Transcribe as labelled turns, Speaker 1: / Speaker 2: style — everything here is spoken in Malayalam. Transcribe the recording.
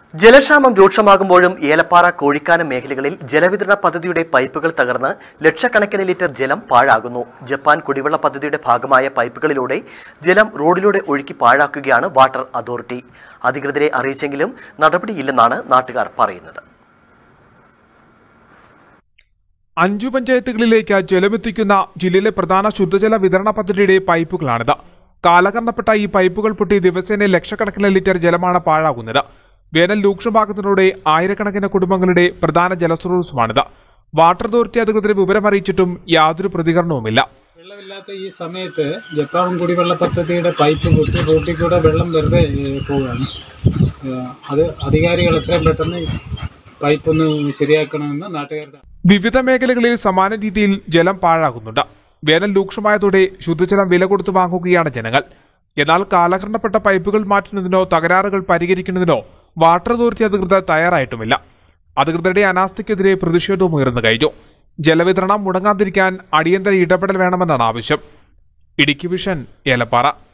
Speaker 1: ജലക്ഷാമം രൂക്ഷമാകുമ്പോഴും ഏലപ്പാറ കോഴിക്കാനം മേഖലകളിൽ ജലവിതരണ പദ്ധതിയുടെ പൈപ്പുകൾ തകർന്ന് ലക്ഷക്കണക്കിന് ലിറ്റർ ജലം പാഴാകുന്നു ജപ്പാൻ കുടിവെള്ള പദ്ധതിയുടെ ഭാഗമായ പൈപ്പുകളിലൂടെ ജലം റോഡിലൂടെ ഒഴുക്കി പാഴാക്കുകയാണ് വാട്ടർ അതോറിറ്റി അധികൃതരെ അറിയിച്ചെങ്കിലും നടപടിയില്ലെന്നാണ് നാട്ടുകാർ പറയുന്നത്
Speaker 2: അഞ്ചു പഞ്ചായത്തുകളിലേക്ക് ജലമെത്തിക്കുന്ന ജില്ലയിലെ പ്രധാന ശുദ്ധജല വിതരണ പദ്ധതിയുടെ പൈപ്പുകളാണിത് കാലകർണപ്പെട്ട ഈ പൈപ്പുകൾ പൊട്ടി ദിവസേന ലക്ഷക്കണക്കിന് ലിറ്റർ ജലമാണ് പാഴാകുന്നത് വേനൽ രൂക്ഷമാകുന്നതോടെ ആയിരക്കണക്കിന് കുടുംബങ്ങളുടെ പ്രധാന ജലസ്രോതസ്സുമാണിത് വാട്ടർ അതോറിറ്റി അധികൃതരെ വിവരമറിയിച്ചിട്ടും യാതൊരു പ്രതികരണവുമില്ല
Speaker 3: വെള്ളമില്ലാത്ത ഈ സമയത്ത് ജപ്പാൻ കുടിവെള്ള പദ്ധതിയുടെ പൈപ്പ് പൊട്ടി റോട്ടിൽ കൂടെ വെള്ളം വെറുതെ ഏ, പോവുകയാണ് ഏ, അത് അധികാരികൾ എത്രയും പെട്ടെന്ന് പൈപ്പ് ഒന്ന് ശരിയാക്കണമെന്ന് നാട്ടുകാരുടെ
Speaker 2: വിവിധ മേഖലകളിൽ സമാന രീതിയിൽ ജലം പാഴാകുന്നുണ്ട് വേനൽ രൂക്ഷമായതോടെ ശുദ്ധജലം വില കൊടുത്തു വാങ്ങുകയാണ് ജനങ്ങൾ എന്നാൽ കാലഹരണപ്പെട്ട പൈപ്പുകൾ മാറ്റുന്നതിനോ തകരാറുകൾ പരിഹരിക്കുന്നതിനോ വാട്ടർ അതോറിറ്റി അധികൃതർ തയ്യാറായിട്ടുമില്ല അധികൃതരുടെ അനാസ്ഥയ്ക്കെതിരെ പ്രതിഷേധവും ഉയർന്നു കഴിഞ്ഞു ജലവിതരണം മുടങ്ങാതിരിക്കാൻ അടിയന്തര ഇടപെടൽ വേണമെന്നാണ് ആവശ്യം ഇടുക്കി വിഷൻ ഏലപ്പാറ